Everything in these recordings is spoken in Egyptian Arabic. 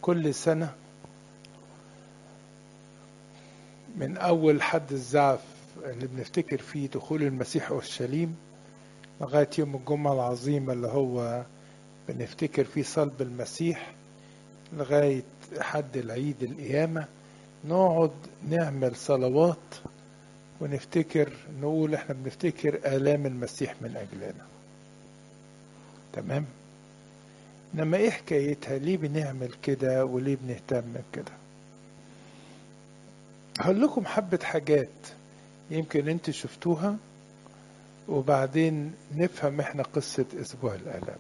كل سنة من أول حد الزعف اللي بنفتكر فيه دخول المسيح أورشليم لغاية يوم الجمعة العظيمة اللي هو بنفتكر فيه صلب المسيح لغاية حد العيد القيامة نقعد نعمل صلوات ونفتكر نقول احنا بنفتكر آلام المسيح من أجلنا تمام انما ايه حكايتها ليه بنعمل كده وليه بنهتم بكده هقول لكم حبة حاجات يمكن انتوا شفتوها وبعدين نفهم احنا قصة اسبوع الالام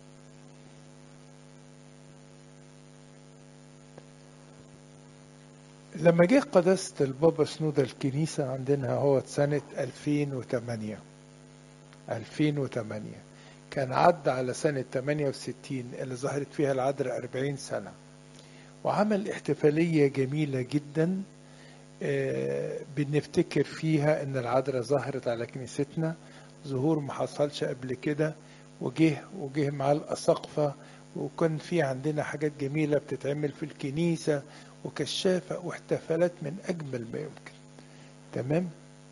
لما جه قداسة البابا سنودة الكنيسة عندنا هو سنة 2008 2008 كان عدى على سنة 68 اللي ظهرت فيها العذراء 40 سنة وعمل احتفالية جميلة جدا بنفتكر فيها ان العذراء ظهرت على كنيستنا ظهور ما حصلش قبل كده وجه وجه مع الأساقفة وكان في عندنا حاجات جميلة بتتعمل في الكنيسة وكشافة واحتفالات من أجمل ما يمكن تمام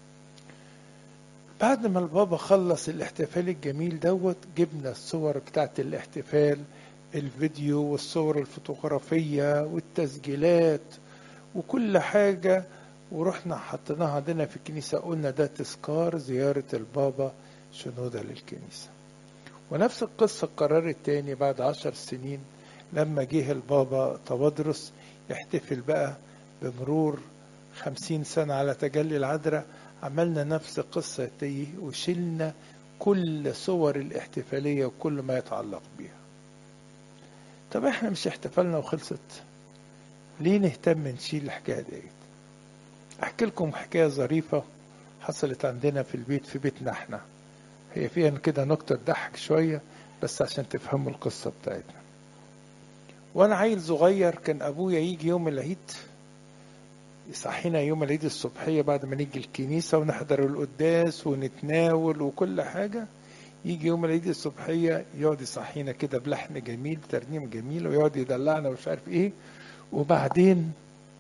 بعد ما البابا خلص الاحتفال الجميل دوت جبنا الصور بتاعت الاحتفال الفيديو والصور الفوتوغرافية والتسجيلات وكل حاجة ورحنا حطيناها عندنا في الكنيسة قلنا ده تذكار زيارة البابا شنودة للكنيسة ونفس القصة قررت تاني بعد عشر سنين لما جه البابا تودرس يحتفل بقى بمرور خمسين سنة على تجلي العذراء عملنا نفس القصة دي وشلنا كل صور الاحتفالية وكل ما يتعلق بيها طب احنا مش احتفلنا وخلصت ليه نهتم نشيل الحكاية ديت احكي لكم حكاية ظريفة حصلت عندنا في البيت في بيتنا احنا هي فيها كده نكتة تضحك شوية بس عشان تفهموا القصة بتاعتنا وانا عيل صغير كان ابويا يجي يوم العيد يصحينا يوم العيد الصبحية بعد ما نيجي الكنيسة ونحضر القداس ونتناول وكل حاجة يجي يوم العيد الصبحية يقعد يصحينا كده بلحن جميل بترنيم جميل ويقعد يدلعنا ومش عارف ايه وبعدين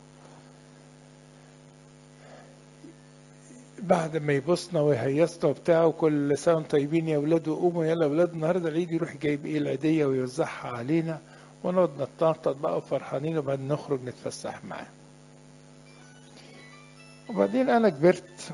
بعد ما يبصنا ويهيصنا وبتاع وكل سنه وانتم طيبين يا اولاد وقوموا يلا يا اولاد النهارده العيد يروح جايب ايه العيديه ويوزعها علينا ونقعد نتنطط بقى وفرحانين وبعدين نخرج نتفسح معاه. وبعدين انا كبرت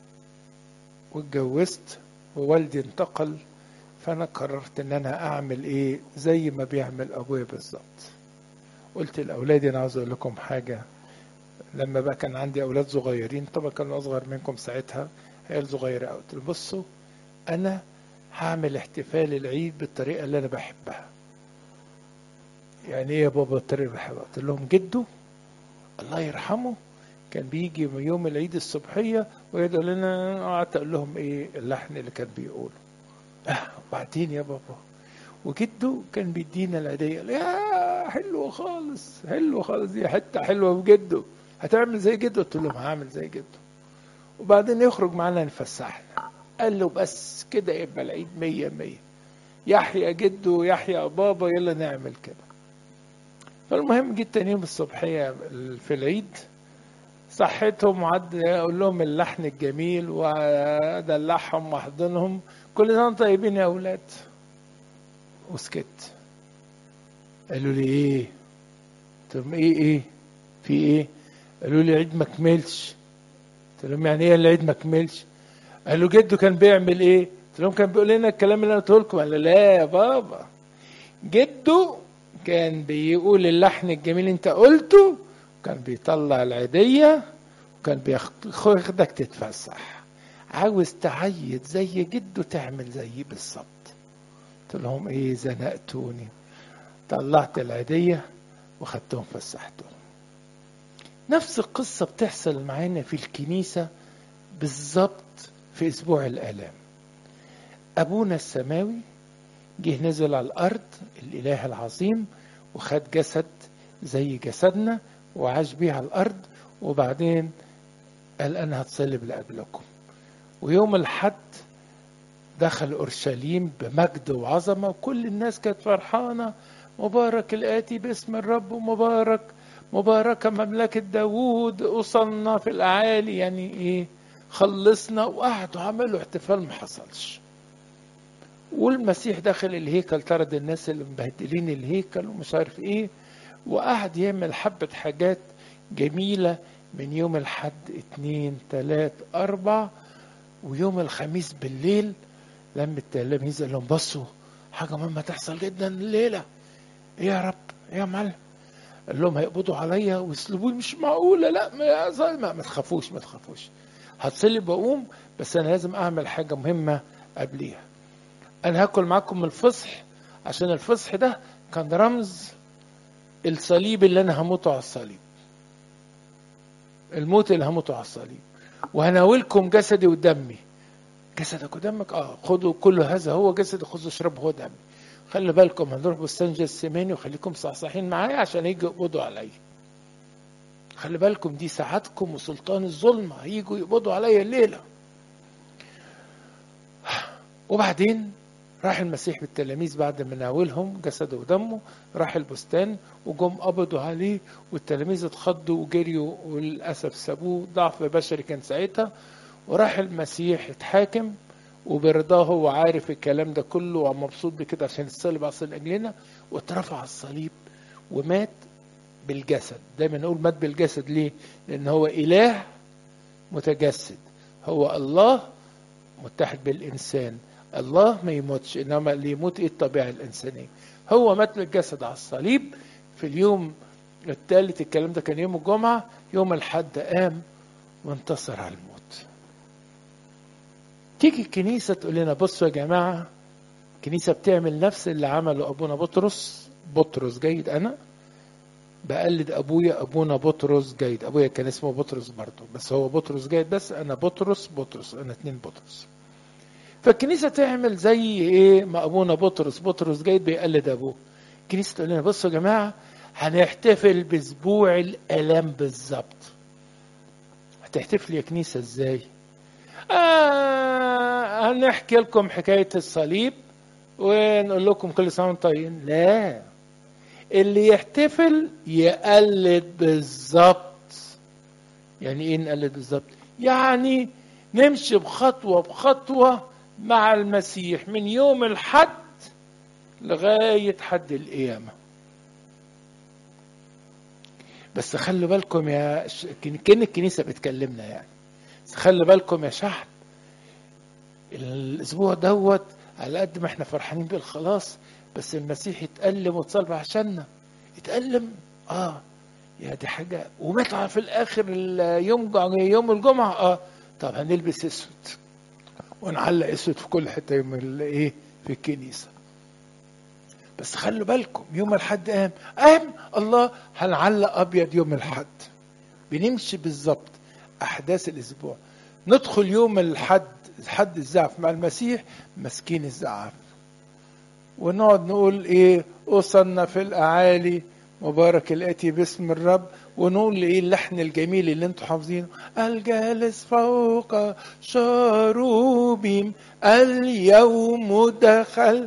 واتجوزت ووالدي انتقل فانا قررت ان انا اعمل ايه زي ما بيعمل ابويا بالظبط. قلت لاولادي انا عاوز اقول لكم حاجه لما بقى كان عندي اولاد صغيرين طبعا كانوا اصغر منكم ساعتها عيال صغيره قوي قلت بصوا انا هعمل احتفال العيد بالطريقه اللي انا بحبها يعني ايه يا بابا الطريقه اللي بحبها قلت لهم جده الله يرحمه كان بيجي يوم العيد الصبحيه ويدعو لنا قعدت اقول لهم ايه اللحن اللي كان بيقوله اه وبعدين يا بابا وجده كان بيدينا العيديه يا حلوه خالص حلوه خالص دي حته حلوه بجده هتعمل زي جده قلت لهم هعمل زي جده وبعدين يخرج معانا نفسحنا قال له بس كده يبقى العيد مية مية يحيى جده ويحيى بابا يلا نعمل كده فالمهم جيت تاني يوم الصبحية في العيد صحيتهم وعد اقول لهم اللحن الجميل وادلعهم واحضنهم كل سنه وانتم طيبين يا اولاد وسكت قالوا لي ايه قلت لهم ايه ايه في ايه قالوا لي العيد ما كملش قلت لهم يعني ايه العيد ما كملش قالوا جده كان بيعمل ايه قلت لهم كان بيقول لنا الكلام اللي انا قلته لكم قال لا يا بابا جده كان بيقول اللحن الجميل انت قلته كان بيطلع العيدية وكان بياخدك تتفسح عاوز تعيد زي جده تعمل زيه بالظبط قلت لهم ايه زنقتوني طلعت العيدية وخدتهم فسحتهم نفس القصة بتحصل معانا في الكنيسة بالظبط في أسبوع الآلام أبونا السماوي جه نزل على الأرض الإله العظيم وخد جسد زي جسدنا وعاش بيه على الأرض وبعدين قال أنا هتصلب لأجلكم ويوم الحد دخل أورشليم بمجد وعظمة وكل الناس كانت فرحانة مبارك الآتي باسم الرب ومبارك مباركة مملكة داوود وصلنا في الأعالي يعني إيه خلصنا وقعدوا عملوا احتفال ما حصلش والمسيح دخل الهيكل طرد الناس اللي مبهدلين الهيكل ومش عارف ايه وقعد يعمل حبة حاجات جميلة من يوم الحد اتنين تلات أربع ويوم الخميس بالليل لم التلاميذ قال لهم بصوا حاجة مهمة تحصل جدا الليلة ايه يا رب ايه يا معلم قال لهم هيقبضوا عليا ويسلبوني مش معقولة لا ما, ما, ما تخافوش ما تخافوش هتصلب واقوم بس انا لازم اعمل حاجة مهمة قبليها انا هاكل معاكم من الفصح عشان الفصح ده كان رمز الصليب اللي انا هموته على الصليب الموت اللي هموته على الصليب وهناولكم جسدي ودمي جسدك ودمك اه خدوا كل هذا هو جسدي خذوا اشربوا هو دمي خلي بالكم هنروح بستان جسماني وخليكم صحصحين معايا عشان يجوا يقبضوا عليا خلي بالكم دي ساعتكم وسلطان الظلمة هيجوا يقبضوا عليا الليلة وبعدين راح المسيح بالتلاميذ بعد ما ناولهم جسده ودمه راح البستان وجم قبضوا عليه والتلاميذ اتخضوا وجريوا وللاسف سابوه ضعف بشري كان ساعتها وراح المسيح اتحاكم وبرضاه هو عارف الكلام ده كله ومبسوط بكده عشان الصليب اصل اجلنا واترفع على الصليب ومات بالجسد دايما نقول مات بالجسد ليه لان هو اله متجسد هو الله متحد بالانسان الله ما يموتش انما اللي يموت ايه الطبيعه الانسانيه هو مات بالجسد على الصليب في اليوم الثالث الكلام ده كان يوم الجمعه يوم الحد قام وانتصر على الموت تيجي الكنيسه تقول لنا بصوا يا جماعه الكنيسه بتعمل نفس اللي عمله ابونا بطرس بطرس جيد انا بقلد ابويا ابونا بطرس جيد ابويا كان اسمه بطرس برضه بس هو بطرس جيد بس انا بطرس بطرس انا اتنين بطرس فالكنيسه تعمل زي ايه ما ابونا بطرس بطرس جيد بيقلد ابوه الكنيسه تقول لنا بصوا يا جماعه هنحتفل باسبوع الالام بالظبط هتحتفل يا كنيسه ازاي آه هنحكي لكم حكايه الصليب ونقول لكم كل سنه وانتم طيبين لا اللي يحتفل يقلد بالظبط يعني ايه نقلد بالظبط يعني نمشي بخطوه بخطوه مع المسيح من يوم الحد لغايه حد القيامه بس خلوا بالكم يا ش... كان الكنيسه بتكلمنا يعني بس خلوا بالكم يا شعب الاسبوع دوت على قد ما احنا فرحانين بالخلاص بس المسيح يتألم وتصلب عشاننا يتألم اه يا دي حاجة ومات في الآخر اليوم يوم الجمعة اه طب هنلبس اسود ونعلق اسود في كل حتة يوم الايه في الكنيسة بس خلوا بالكم يوم الحد قام قام الله هنعلق ابيض يوم الحد بنمشي بالظبط احداث الاسبوع ندخل يوم الحد حد الزعف مع المسيح ماسكين الزعف ونقعد نقول ايه وصلنا في الاعالي مبارك الاتي باسم الرب ونقول ايه اللحن الجميل اللي انتم حافظينه الجالس فوق شروبيم اليوم دخل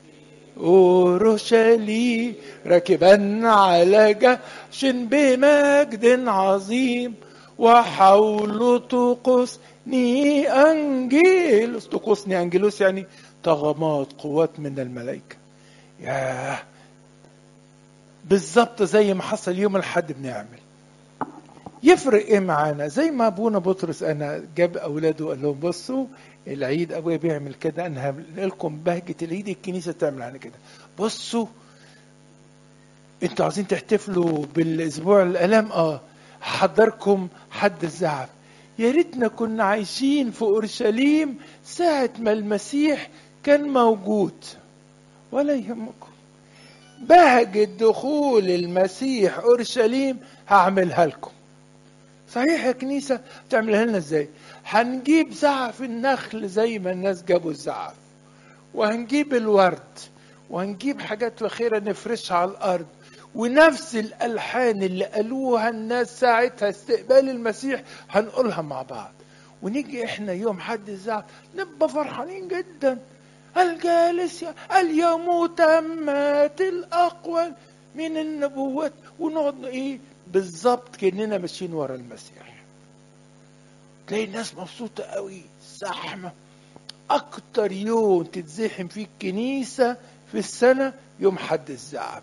أورشليم راكبا على جحش بمجد عظيم وحول طقوسني أنجيلوس طقوسني أنجيلوس يعني طغمات قوات من الملائكة ياه بالظبط زي ما حصل يوم الحد بنعمل يفرق ايه معانا زي ما ابونا بطرس انا جاب اولاده وقال لهم بصوا العيد ابويا بيعمل كده انا هعمل لكم بهجه العيد الكنيسه تعمل على كده بصوا انتوا عايزين تحتفلوا بالاسبوع الالام اه هحضركم حد الزعف يا ريتنا كنا عايشين في اورشليم ساعه ما المسيح كان موجود ولا يهمكم بهجة دخول المسيح اورشليم هعملها لكم صحيح يا كنيسة تعملها لنا ازاي هنجيب زعف النخل زي ما الناس جابوا الزعف وهنجيب الورد وهنجيب حاجات فخيرة نفرشها على الأرض ونفس الألحان اللي قالوها الناس ساعتها استقبال المسيح هنقولها مع بعض ونيجي احنا يوم حد الزعف نبقى فرحانين جدا الجالس اليوم تمت الأقوال من النبوات ونقعد ايه بالظبط كأننا ماشيين ورا المسيح تلاقي الناس مبسوطة قوي زحمة أكتر يوم تتزحم فيه الكنيسة في السنة يوم حد الزعف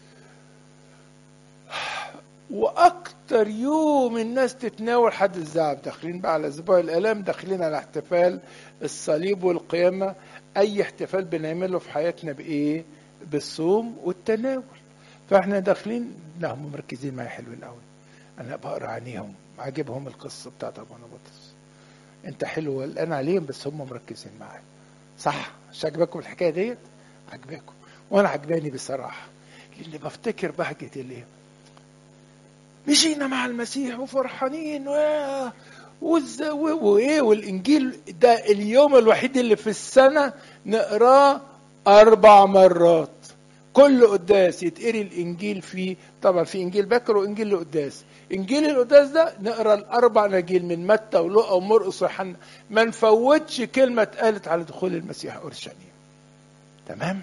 واكتر يوم الناس تتناول حد الزعف داخلين بقى على اسبوع الالام داخلين على احتفال الصليب والقيامه اي احتفال بنعمله في حياتنا بايه بالصوم والتناول فاحنا داخلين لا هم مركزين معايا حلوين قوي انا بقرا عينيهم عاجبهم القصه بتاعت ابونا بطرس انت حلو قلقان عليهم بس هم مركزين معايا صح مش عاجباكم الحكايه ديت عاجباكم وانا عجباني بصراحه لاني بفتكر بهجه الايه مشينا مع المسيح وفرحانين و... والز... و... وايه والانجيل ده اليوم الوحيد اللي في السنه نقراه اربع مرات كل قداس يتقري الانجيل فيه طبعا في انجيل بكر وانجيل القداس انجيل القداس ده نقرا الاربع اناجيل من متى ولوقا ومرقس ويوحنا ما نفوتش كلمه اتقالت على دخول المسيح اورشليم تمام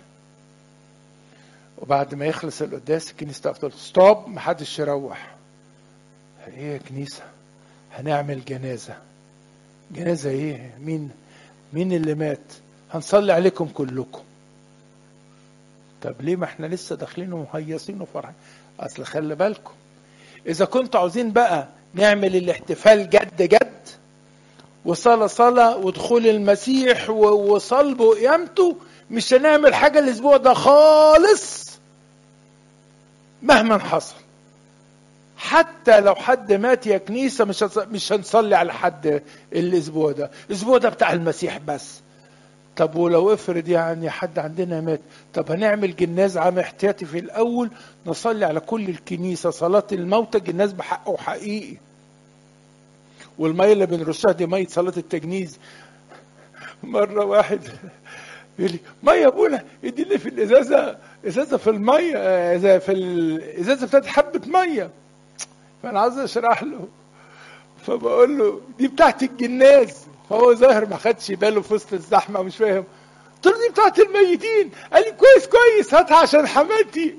وبعد ما يخلص القداس الكنيسه تقف تقول ستوب محدش يروح ايه يا كنيسه هنعمل جنازه جنازه ايه مين مين اللي مات هنصلي عليكم كلكم طب ليه ما احنا لسه داخلين ومهيصين وفرحين اصل خلي بالكم اذا كنتوا عاوزين بقى نعمل الاحتفال جد جد وصلاة صلاة ودخول المسيح وصلبه وقيامته مش هنعمل حاجة الأسبوع ده خالص مهما حصل حتى لو حد مات يا كنيسة مش مش هنصلي على حد الأسبوع ده الأسبوع ده بتاع المسيح بس طب ولو افرض يعني حد عندنا مات طب هنعمل جناز عام احتياطي في الاول نصلي على كل الكنيسه صلاه الموتى جناز بحقه حقيقي والميه اللي بنرشها دي ميه صلاه التجنيز مره واحد يقول لي ميه يا ابونا اديني في الازازه ازازه في الميه في الازازه بتاعت حبه ميه فانا عايز اشرح له فبقول له دي بتاعت الجناز فهو ظاهر ما خدش باله في وسط الزحمه مش فاهم قلت له دي بتاعت الميتين قال لي كويس كويس هاتها عشان حماتي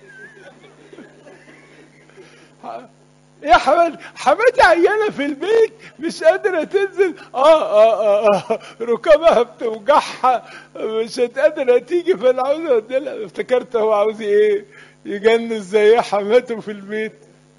يا حماتي حماتي عيانه في البيت مش قادره تنزل اه اه اه, آه. ركبها بتوجعها مش قادره تيجي فانا عاوز اوديلها افتكرت هو عاوز ايه يجنن زي حماته في البيت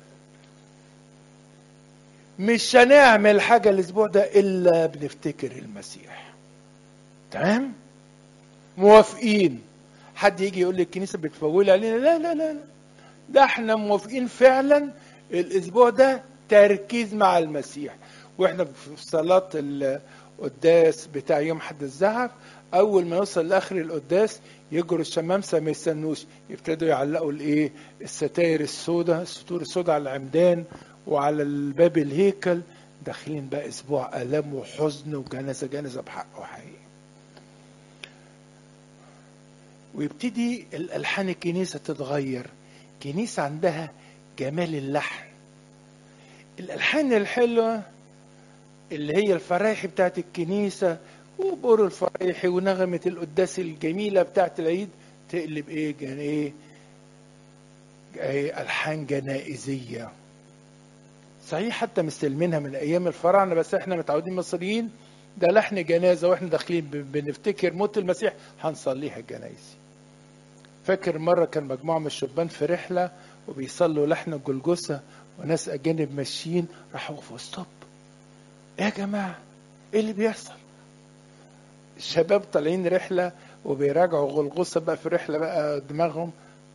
مش هنعمل حاجة الأسبوع ده إلا بنفتكر المسيح تمام موافقين حد يجي يقول لي الكنيسة بتفول علينا لا لا لا لا ده احنا موافقين فعلا الأسبوع ده تركيز مع المسيح واحنا في صلاة القداس بتاع يوم حد الزعف أول ما يوصل لآخر القداس يجروا الشمامسة ما يستنوش يبتدوا يعلقوا الإيه الستاير السوداء السطور السوداء على العمدان وعلى الباب الهيكل داخلين بقى اسبوع الام وحزن وجنازه جنازه بحقه حقيقي ويبتدي الالحان الكنيسه تتغير كنيسه عندها جمال اللحن الالحان الحلوه اللي هي الفرايحي بتاعت الكنيسه وبور الفرايحي ونغمه القداس الجميله بتاعت العيد تقلب ايه جن ايه, إيه الحان جنائزيه صحيح حتى مستلمينها من ايام الفراعنه بس احنا متعودين مصريين ده لحن جنازه واحنا داخلين بنفتكر موت المسيح هنصليها الجنايزي فاكر مره كان مجموعه من الشبان في رحله وبيصلوا لحن الجلجثه وناس اجانب ماشيين راحوا في ستوب ايه يا جماعه ايه اللي بيحصل الشباب طالعين رحله وبيراجعوا غلغوصه بقى في رحله بقى دماغهم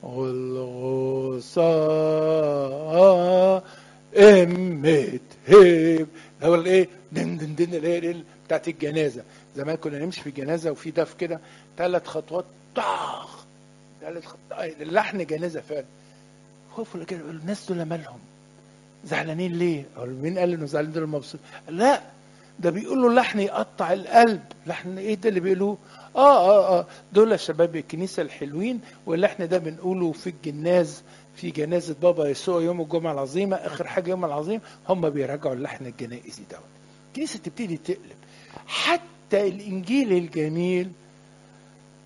غلغوصه امت هيب هو الايه دن دن دن الايه بتاعت الجنازه زمان كنا نمشي في الجنازه وفي دف كده ثلاث خطوات طاخ ثلاث خطوات اللحن جنازه فعلا خوفوا كده الناس دول مالهم زعلانين ليه؟ مين قال انه زعلانين دول مبسوط؟ لا ده بيقولوا لحن يقطع القلب لحن ايه ده اللي بيقولوه؟ اه اه اه دول شباب الكنيسه الحلوين واللحن ده بنقوله في الجناز في جنازة بابا يسوع يوم الجمعة العظيمة آخر حاجة يوم العظيم هم بيراجعوا اللحن الجنائزي دوت الكنيسة تبتدي تقلب حتى الإنجيل الجميل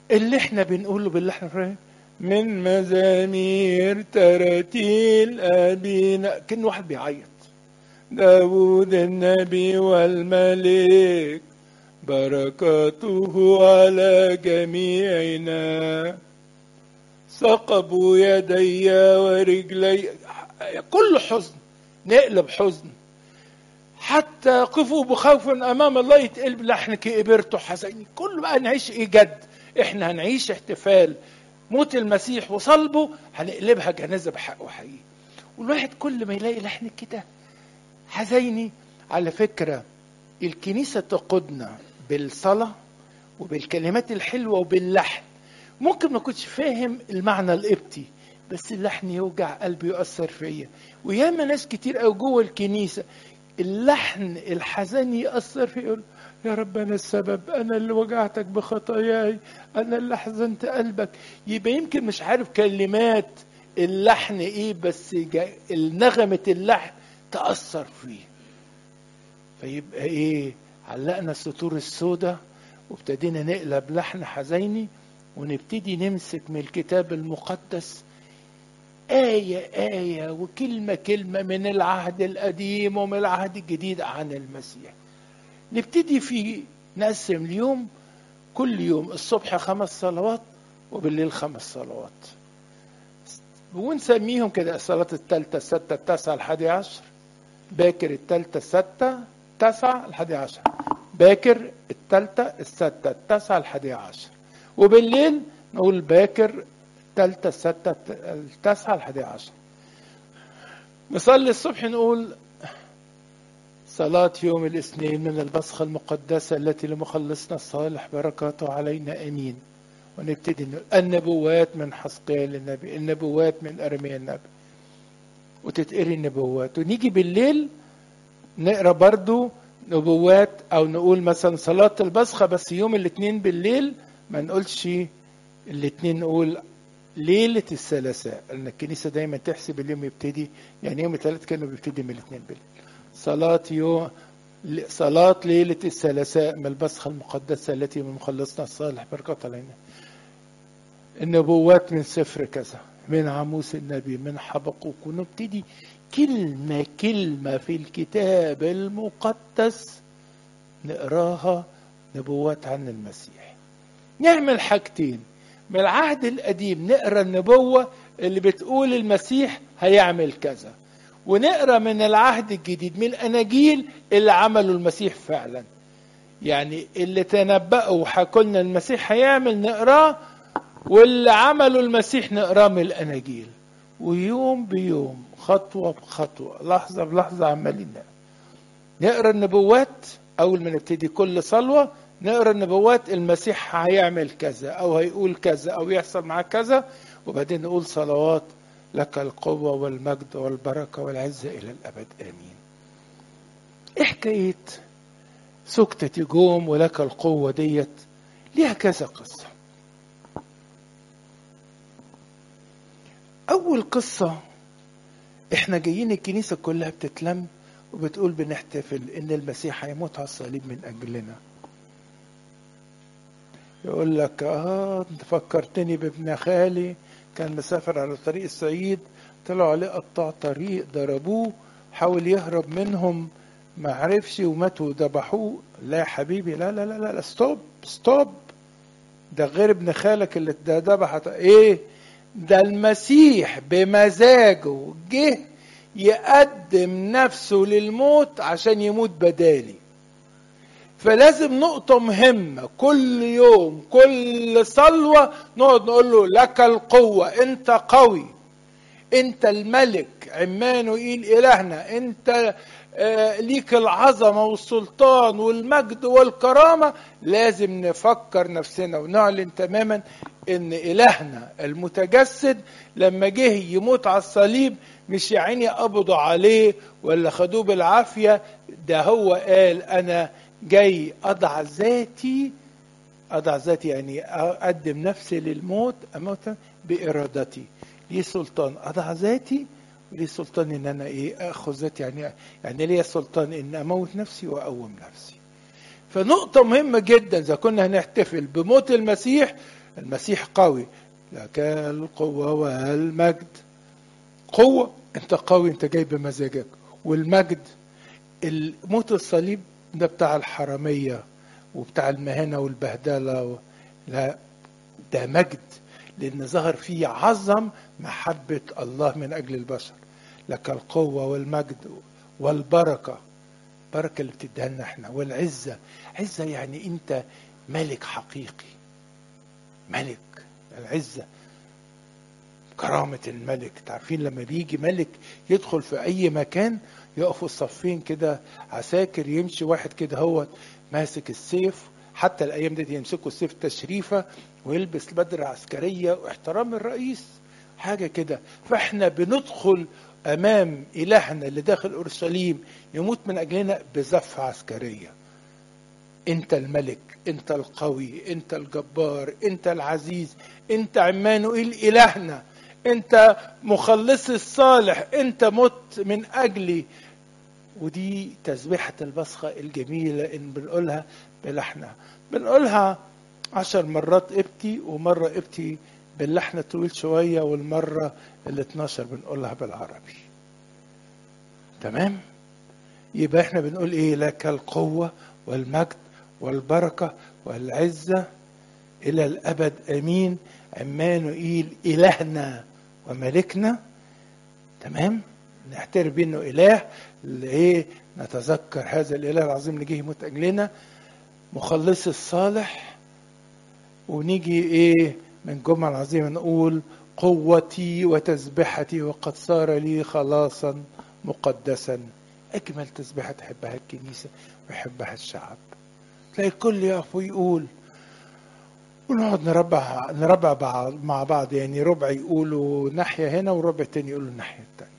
اللي احنا بنقوله باللحن الفرنسي من مزامير تراتيل أبينا كأن واحد بيعيط داود النبي والملك بركاته على جميعنا ثقبوا يدي ورجلي كل حزن نقلب حزن حتى قفوا بخوف امام الله يتقلب لحن كبرته حزيني كله بقى نعيش ايه جد احنا هنعيش احتفال موت المسيح وصلبه هنقلبها جنازه بحق وحقيقي والواحد كل ما يلاقي لحن كده حزيني على فكره الكنيسه تقودنا بالصلاه وبالكلمات الحلوه وباللحن ممكن ما كنتش فاهم المعنى القبطي بس اللحن يوجع قلبي يؤثر فيا وياما ناس كتير قوي جوه الكنيسه اللحن الحزين يأثر فيه يقول يا رب أنا السبب أنا اللي وجعتك بخطاياي أنا اللي حزنت قلبك يبقى يمكن مش عارف كلمات اللحن إيه بس نغمة اللحن تأثر فيه فيبقى إيه علقنا السطور السوداء وابتدينا نقلب لحن حزيني ونبتدي نمسك من الكتاب المقدس آية آية وكلمة كلمة من العهد القديم ومن العهد الجديد عن المسيح نبتدي في نقسم اليوم كل يوم الصبح خمس صلوات وبالليل خمس صلوات ونسميهم كده الصلاة الثالثة الستة التاسعة الحادي عشر باكر الثالثة الستة التاسعة الحادي عشر باكر الثالثة الستة التاسعة الحادي عشر وبالليل نقول باكر الثالثة الستة التاسعة الحادي عشر نصلي الصبح نقول صلاة يوم الاثنين من البصخة المقدسة التي لمخلصنا الصالح بركاته علينا امين ونبتدي نقول النبوات من حسقيال النبي النبوات من ارميا النبي وتتقري النبوات ونيجي بالليل نقرا برضو نبوات او نقول مثلا صلاة البصخة بس يوم الاثنين بالليل ما نقولش الاثنين نقول ليلة الثلاثاء لأن الكنيسة دايما تحسب اليوم يبتدي يعني يوم الثلاث كانوا بيبتدي من الاثنين بالليل صلاة يوم صلاة ليلة الثلاثاء من البصخة المقدسة التي من مخلصنا الصالح بركة علينا النبوات من سفر كذا من عموس النبي من حبقوك ونبتدي كلمة كلمة في الكتاب المقدس نقراها نبوات عن المسيح نعمل حاجتين من العهد القديم نقرا النبوة اللي بتقول المسيح هيعمل كذا ونقرا من العهد الجديد من الاناجيل اللي عمله المسيح فعلا يعني اللي تنبأوا وحكوا لنا المسيح هيعمل نقراه واللي عمله المسيح نقراه من الاناجيل ويوم بيوم خطوه بخطوه لحظه بلحظه عمالين نقرا النبوات اول ما نبتدي كل صلوه نقرا النبوات المسيح هيعمل كذا او هيقول كذا او يحصل معاه كذا وبعدين نقول صلوات لك القوة والمجد والبركة والعزة إلى الأبد آمين إيه حكاية سكتة جوم ولك القوة ديت ليها كذا قصة أول قصة إحنا جايين الكنيسة كلها بتتلم وبتقول بنحتفل إن المسيح هيموت على الصليب من أجلنا يقول لك آه أنت فكرتني بابن خالي كان مسافر على طريق الصعيد طلعوا عليه قطاع طريق ضربوه حاول يهرب منهم ما عرفش وماتوا وذبحوه لا يا حبيبي لا لا لا لا ستوب ستوب ده غير ابن خالك اللي ده ذبح ايه ده المسيح بمزاجه جه يقدم نفسه للموت عشان يموت بدالي فلازم نقطة مهمة كل يوم كل صلوة نقعد نقول له لك القوة أنت قوي أنت الملك عمانوئيل إلهنا أنت آه ليك العظمة والسلطان والمجد والكرامة لازم نفكر نفسنا ونعلن تماما ان الهنا المتجسد لما جه يموت على الصليب مش يا عيني قبضوا عليه ولا خدوه بالعافية ده هو قال انا جاي اضع ذاتي اضع ذاتي يعني اقدم نفسي للموت اموت بارادتي لي سلطان اضع ذاتي ولي سلطان ان انا ايه اخذ ذاتي يعني يعني لي سلطان ان اموت نفسي واقوم نفسي فنقطة مهمة جدا إذا كنا هنحتفل بموت المسيح المسيح قوي لك القوة والمجد قوة انت قوي انت جاي بمزاجك والمجد الموت الصليب ده بتاع الحرامية وبتاع المهنة والبهدلة و... لا ده مجد لأن ظهر فيه عظم محبة الله من أجل البشر لك القوة والمجد والبركة البركة اللي بتديها لنا احنا والعزة عزة يعني انت ملك حقيقي ملك العزة كرامة الملك تعرفين لما بيجي ملك يدخل في أي مكان يقفوا الصفين كده عساكر يمشي واحد كده هو ماسك السيف حتى الأيام دي يمسكوا السيف تشريفة ويلبس بدرة عسكرية واحترام الرئيس حاجة كده فاحنا بندخل أمام إلهنا اللي داخل أورشليم يموت من أجلنا بزفة عسكرية انت الملك انت القوي انت الجبار انت العزيز انت عمانوئيل الهنا انت مخلص الصالح انت مت من اجلي ودي تسبيحة البصخة الجميلة ان بنقولها بلحنها بنقولها عشر مرات ابتي ومرة ابتي باللحن الطويل شوية والمرة ال 12 بنقولها بالعربي تمام يبقى احنا بنقول ايه لك القوة والمجد والبركة والعزة إلى الأبد أمين عمانوئيل إلهنا وملكنا تمام نعترف بيه انه اله اللي ايه نتذكر هذا الاله العظيم اللي جه يموت اجلنا مخلص الصالح ونيجي ايه من جمعة العظيمة نقول قوتي وتسبحتي وقد صار لي خلاصا مقدسا اجمل تسبيحة تحبها الكنيسة ويحبها الشعب تلاقي الكل يقف ويقول ونقعد نربع نربع بعض مع بعض يعني ربع يقولوا ناحية هنا وربع تاني يقولوا الناحية التانية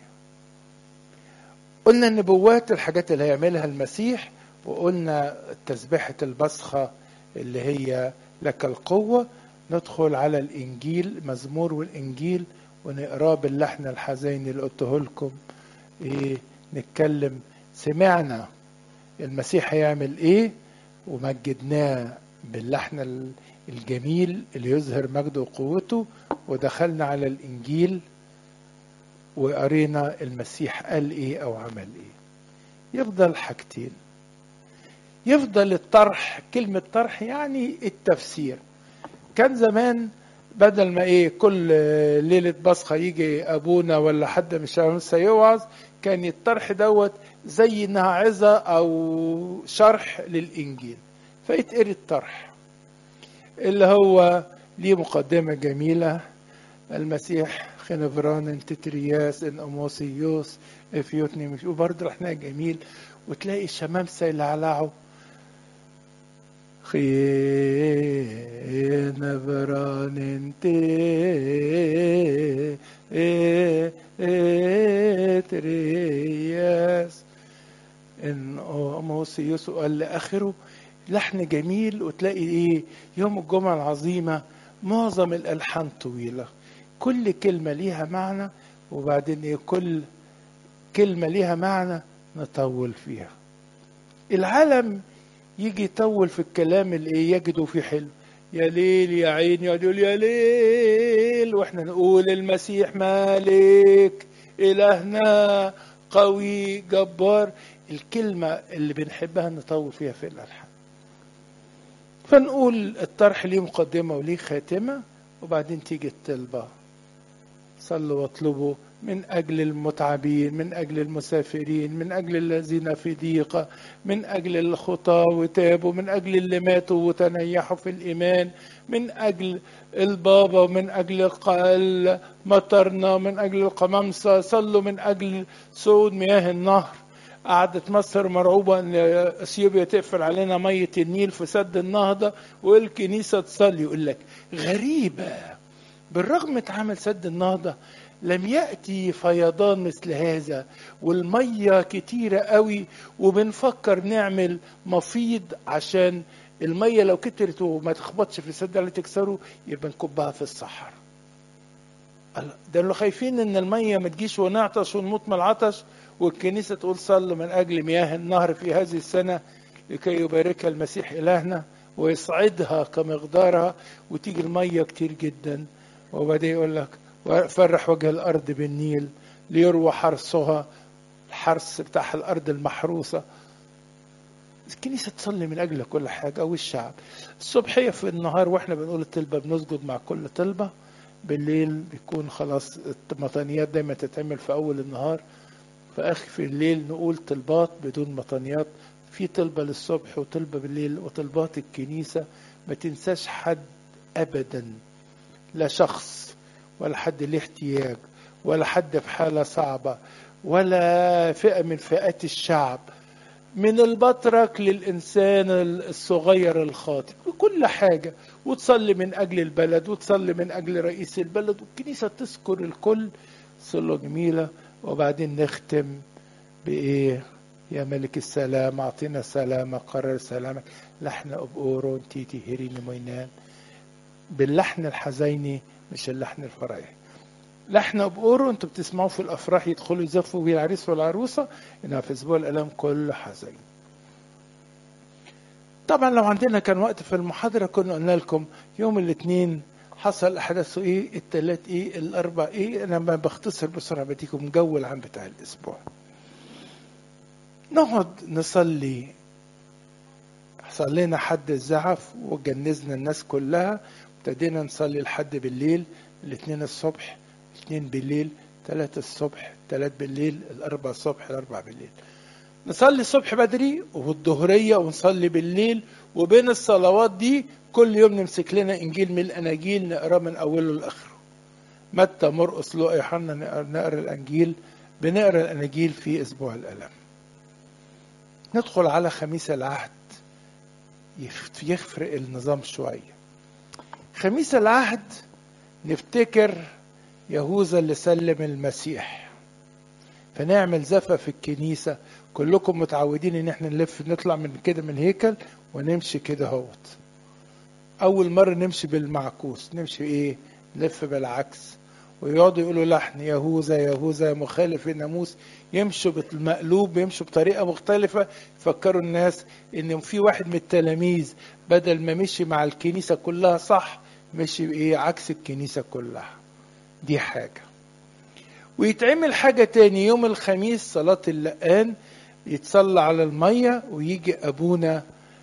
قلنا النبوات الحاجات اللي هيعملها المسيح وقلنا تسبيحة البصخة اللي هي لك القوة ندخل على الإنجيل مزمور والإنجيل ونقراه باللحن الحزين اللي قلته لكم إيه نتكلم سمعنا المسيح هيعمل إيه ومجدناه باللحن الجميل اللي يظهر مجده وقوته ودخلنا على الإنجيل وقرينا المسيح قال إيه أو عمل إيه يفضل حاجتين يفضل الطرح كلمة طرح يعني التفسير كان زمان بدل ما ايه كل ليلة بصخة يجي ابونا ولا حد من الشباب يوعظ كان الطرح دوت زي انها عظة او شرح للانجيل فيتقري الطرح اللي هو ليه مقدمة جميلة المسيح خنفران تترياس ان اموسيوس افيوتني مش وبرضه رحنا جميل وتلاقي الشمامسة يلعلعوا خينا بران انت ترياس ان اموسيوس قال لاخره لحن جميل وتلاقي ايه يوم الجمعة العظيمة معظم الالحان طويلة كل كلمة ليها معنى وبعدين ايه كل كلمة ليها معنى نطول فيها العالم يجي يطول في الكلام اللي ايه يجده فيه حلو يا ليل يا عين يقعد يقول يا ليل واحنا نقول المسيح مالك الهنا قوي جبار الكلمة اللي بنحبها نطول فيها في الألحان فنقول الطرح ليه مقدمة وليه خاتمة وبعدين تيجي الطلبة صلوا واطلبوا من أجل المتعبين من أجل المسافرين من أجل الذين في ضيقة من أجل الخطاة وتابوا من أجل اللي ماتوا وتنيحوا في الإيمان من أجل البابا ومن أجل المطرنا من أجل القمامسة صلوا من أجل صعود مياه النهر قعدت مصر مرعوبة أن أثيوبيا تقفل علينا مية النيل في سد النهضة والكنيسة تصلي يقول لك غريبة بالرغم اتعمل سد النهضة لم يأتي فيضان مثل هذا والمية كتيرة قوي وبنفكر نعمل مفيض عشان المية لو كترت وما تخبطش في السد اللي تكسره يبقى نكبها في الصحراء ده اللي خايفين ان المية ما تجيش ونعطش ونموت من العطش والكنيسة تقول صلوا من أجل مياه النهر في هذه السنة لكي يباركها المسيح إلهنا ويصعدها كمقدارها وتيجي المية كتير جدا وبعدين يقول لك فرح وجه الأرض بالنيل ليروى حرثها الحرث بتاع الأرض المحروسة الكنيسة تصلي من أجل كل حاجة أو الشعب الصبحية في النهار وإحنا بنقول الطلبة بنسجد مع كل طلبة بالليل بيكون خلاص المطانيات دايما تتعمل في أول النهار فأخي في الليل نقول طلبات بدون مطانيات في طلبة للصبح وطلبة بالليل وطلبات الكنيسة ما تنساش حد أبدا لا شخص ولا حد له احتياج ولا حد في حالة صعبة ولا فئة من فئات الشعب من البطرك للإنسان الصغير الخاطئ كل حاجة وتصلي من أجل البلد وتصلي من أجل رئيس البلد والكنيسة تذكر الكل صلة جميلة وبعدين نختم بإيه يا ملك السلام أعطينا سلامة قرر سلامك لحن أبقورون تيتي هيرين موينان باللحن الحزيني مش اللحن الفرحي لحن بقوره انتوا بتسمعوه في الافراح يدخلوا يزفوا بيه العريس والعروسه انها في اسبوع الالام كله حزين طبعا لو عندنا كان وقت في المحاضره كنا قلنا لكم يوم الاثنين حصل احداثه ايه الثلاث ايه الاربع ايه انا ما بختصر بسرعه بديكم جو العام بتاع الاسبوع نقعد نصلي صلينا حد الزعف وجنزنا الناس كلها ابتدينا نصلي لحد بالليل الاثنين الصبح اثنين بالليل ثلاثة الصبح ثلاث بالليل الأربع الصبح الأربع بالليل نصلي الصبح بدري والظهرية ونصلي بالليل وبين الصلوات دي كل يوم نمسك لنا إنجيل من الأناجيل نقراه من أوله لآخره متى مرقس لوقا يوحنا نقرا الأنجيل بنقرا الأناجيل في أسبوع الألم ندخل على خميس العهد يفرق النظام شوية خميس العهد نفتكر يهوذا اللي سلم المسيح فنعمل زفة في الكنيسة كلكم متعودين ان احنا نلف نطلع من كده من هيكل ونمشي كده اهوت اول مرة نمشي بالمعكوس نمشي ايه نلف بالعكس ويقعدوا يقولوا لحن يهوذا يهوذا مخالف الناموس يمشوا بالمقلوب يمشوا بطريقة مختلفة يفكروا الناس ان في واحد من التلاميذ بدل ما مشي مع الكنيسة كلها صح مشي بايه عكس الكنيسة كلها دي حاجة ويتعمل حاجة تاني يوم الخميس صلاة اللقان يتصلى على المية ويجي أبونا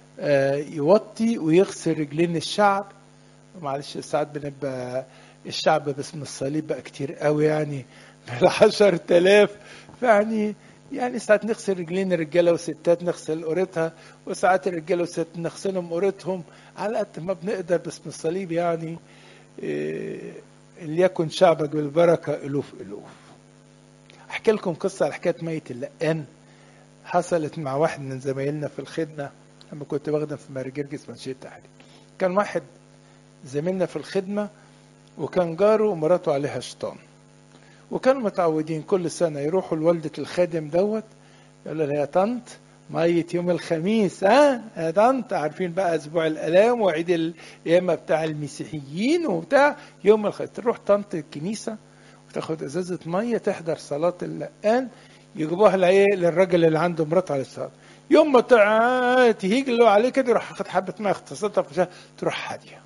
يوطي ويغسل رجلين الشعب معلش ساعات بنبقى الشعب باسم الصليب بقى كتير قوي يعني بالعشر تلاف فيعني يعني ساعات نغسل رجلين الرجاله والستات نغسل قريتها وساعات الرجاله والستات نغسلهم قريتهم على قد ما بنقدر باسم الصليب يعني إيه ليكن شعبك بالبركة ألوف ألوف أحكي لكم قصة على حكاية ميت اللقان حصلت مع واحد من زمايلنا في الخدمة لما كنت بخدم في مارجرجس منشية التحرير كان واحد زميلنا في الخدمة وكان جاره ومراته عليها شيطان وكانوا متعودين كل سنة يروحوا لوالدة الخادم دوت يقول لها يا طنط مية يوم الخميس ها يا طنط عارفين بقى اسبوع الالام وعيد القيامه بتاع المسيحيين وبتاع يوم الخميس تروح طنط الكنيسه وتاخد ازازه ميه تحضر صلاه اللقان يجيبوها لايه للراجل اللي عنده مراته على الصلاه يوم ما تهيج اللي هو عليه كده يروح ياخد حبه ميه اختصاصها في تروح هاديه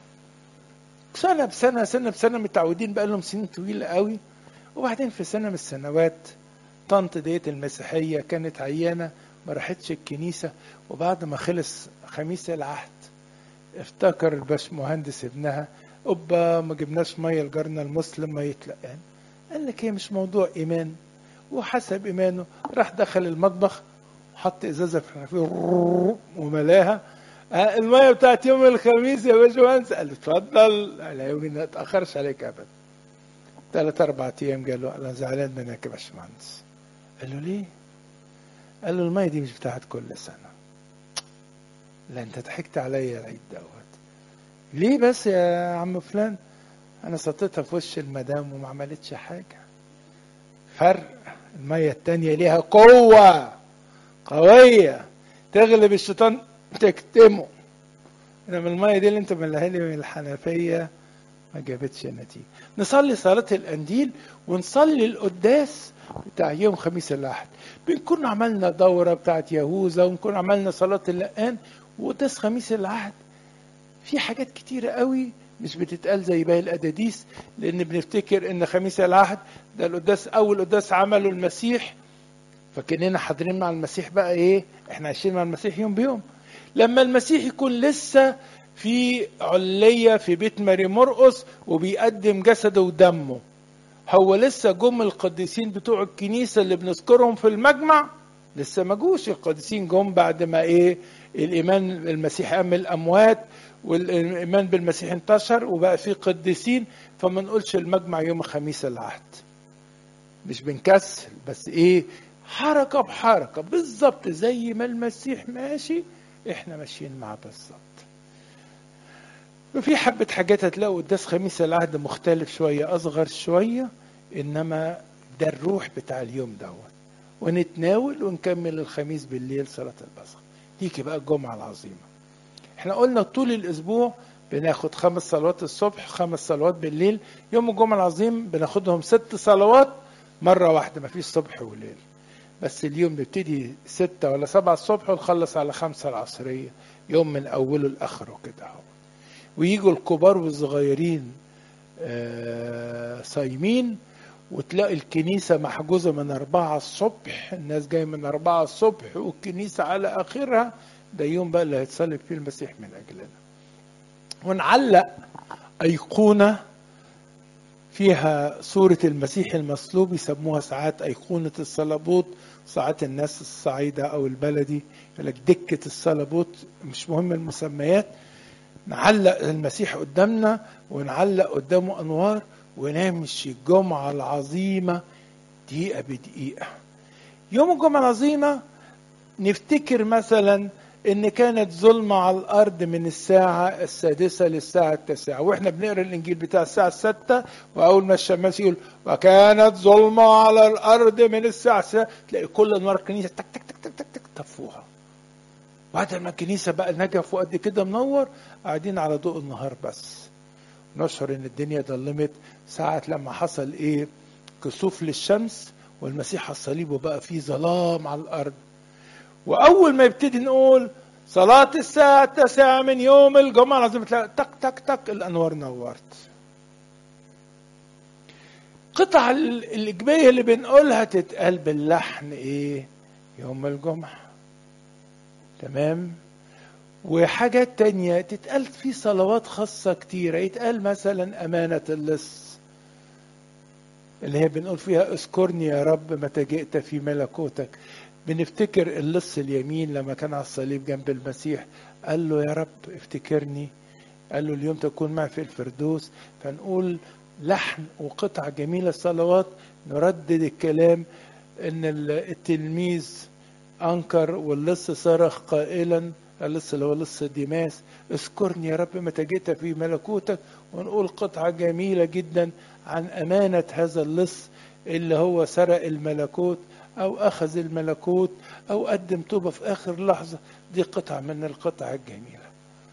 سنه بسنه سنه بسنه متعودين بقى لهم سنين طويله قوي وبعدين في سنه من السنوات طنط ديت المسيحيه كانت عيانه ما راحتش الكنيسة وبعد ما خلص خميس العهد افتكر الباش مهندس ابنها أبا ما جبناش مية لجارنا المسلم ما يتلقان قال لك هي مش موضوع إيمان وحسب إيمانه راح دخل المطبخ حط إزازة في الحنفية وملاها المية بتاعت يوم الخميس يا باشمهندس قال له اتفضل قال ما اتأخرش عليك أبدا ثلاث أربع أيام قال له أنا زعلان منك يا باشمهندس قال له ليه؟ قال له المية دي مش بتاعت كل سنة لا انت ضحكت عليا العيد دوت ليه بس يا عم فلان انا سطيتها في وش المدام وما عملتش حاجة فرق المية التانية ليها قوة قوية تغلب الشيطان تكتمه انما المية دي اللي انت ملاها لي من الحنفية ما جابتش نتيجة نصلي صلاة القنديل ونصلي القداس بتاع يوم خميس الأحد بنكون عملنا دورة بتاعت يهوذا ونكون عملنا صلاة اللقان وقداس خميس العهد في حاجات كتيرة قوي مش بتتقال زي باقي الأداديس لأن بنفتكر إن خميس العهد ده القداس أول قداس عمله المسيح فكأننا حاضرين مع المسيح بقى إيه إحنا عايشين مع المسيح يوم بيوم لما المسيح يكون لسه في علية في بيت ماري مرقس وبيقدم جسده ودمه هو لسه جم القديسين بتوع الكنيسة اللي بنذكرهم في المجمع لسه ما جوش القديسين جم بعد ما ايه الايمان المسيح قام من الاموات والايمان بالمسيح انتشر وبقى في قديسين فما نقولش المجمع يوم خميس العهد مش بنكسل بس ايه حركة بحركة بالظبط زي ما المسيح ماشي احنا ماشيين معاه بالظبط وفي حبة حاجات هتلاقوا قداس خميس العهد مختلف شوية أصغر شوية إنما ده الروح بتاع اليوم دوت ونتناول ونكمل الخميس بالليل صلاة البصخ تيجي بقى الجمعة العظيمة احنا قلنا طول الأسبوع بناخد خمس صلوات الصبح خمس صلوات بالليل يوم الجمعة العظيم بناخدهم ست صلوات مرة واحدة مفيش صبح وليل بس اليوم نبتدي ستة ولا سبعة الصبح ونخلص على خمسة العصرية يوم من أوله لآخره كده اهو ويجوا الكبار والصغيرين آه صايمين وتلاقي الكنيسة محجوزة من أربعة الصبح الناس جاية من أربعة الصبح والكنيسة على آخرها ده يوم بقى اللي هيتصلب فيه المسيح من أجلنا ونعلق أيقونة فيها صورة المسيح المصلوب يسموها ساعات أيقونة الصلبوت ساعات الناس الصعيدة أو البلدي يقول لك دكة الصلبوت مش مهم المسميات نعلق المسيح قدامنا ونعلق قدامه أنوار ونمشي الجمعة العظيمة دقيقة بدقيقة يوم الجمعة العظيمة نفتكر مثلا ان كانت ظلمة على الارض من الساعة السادسة للساعة التاسعة واحنا بنقرا الانجيل بتاع الساعة الستة واول ما الشماس يقول وكانت ظلمة على الارض من الساعة السادسة تلاقي كل انوار الكنيسة تك تك تك تك تك تك طفوها بعد ما الكنيسة بقى نجف وقد كده منور قاعدين على ضوء النهار بس نشعر ان الدنيا ضلمت ساعة لما حصل ايه كسوف للشمس والمسيح على الصليب وبقى فيه ظلام على الارض واول ما يبتدي نقول صلاة الساعة التاسعة من يوم الجمعة لازم تلاقي تك تك تك الانوار نورت قطع الإجبية اللي بنقولها تتقال باللحن إيه؟ يوم الجمعة تمام؟ وحاجات تانية تتقال في صلوات خاصة كتيرة يتقال مثلا أمانة اللص اللي هي بنقول فيها اذكرني يا رب متى جئت في ملكوتك بنفتكر اللص اليمين لما كان على الصليب جنب المسيح قال له يا رب افتكرني قال له اليوم تكون معي في الفردوس فنقول لحن وقطع جميلة الصلوات نردد الكلام ان التلميذ انكر واللص صرخ قائلا اللص اللي هو لص ديماس اذكرني يا رب متى جئت في ملكوتك ونقول قطعة جميلة جدا عن أمانة هذا اللص اللي هو سرق الملكوت أو أخذ الملكوت أو قدم توبة في آخر لحظة دي قطعة من القطع الجميلة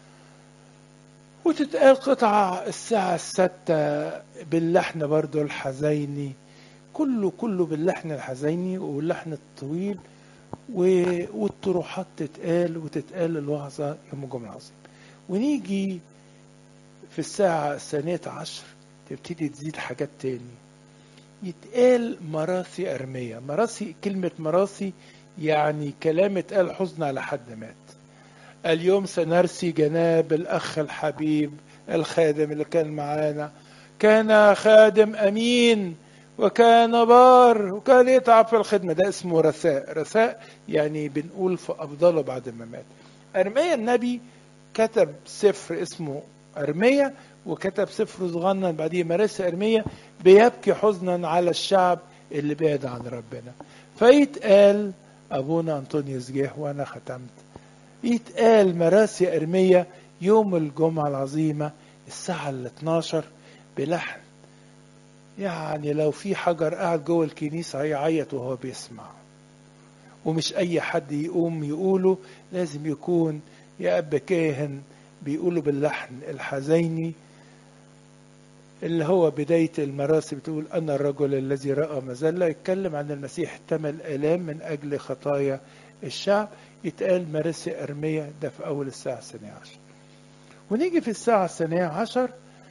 وتتقال قطعة الساعة الستة باللحن برضو الحزيني كله كله باللحن الحزيني واللحن الطويل والطروحات تتقال وتتقال الوعظة يوم الجمعة العظيم ونيجي في الساعة الثانية عشر تبتدي تزيد حاجات تاني يتقال مراسي أرمية مراسي كلمة مراسي يعني كلام اتقال حزن على حد مات اليوم سنرسي جناب الأخ الحبيب الخادم اللي كان معانا كان خادم أمين وكان بار وكان يتعب في الخدمة ده اسمه رثاء رثاء يعني بنقول في أفضله بعد ما مات أرميا النبي كتب سفر اسمه أرميا وكتب سفر صغنن بعديه مراسي أرميا بيبكي حزنا على الشعب اللي بعد عن ربنا فيتقال أبونا أنطونيوس جه وأنا ختمت يتقال مراسي أرميا يوم الجمعة العظيمة الساعة ال 12 بلحن يعني لو في حجر قاعد جوه الكنيسة هيعيط وهو بيسمع ومش أي حد يقوم يقوله لازم يكون يا أب كاهن بيقولوا باللحن الحزيني اللي هو بداية المراسي بتقول أنا الرجل الذي رأى مذلة يتكلم عن المسيح احتمل آلام من أجل خطايا الشعب يتقال مراسي أرمية ده في أول الساعة الثانية عشر ونيجي في الساعة الثانية عشر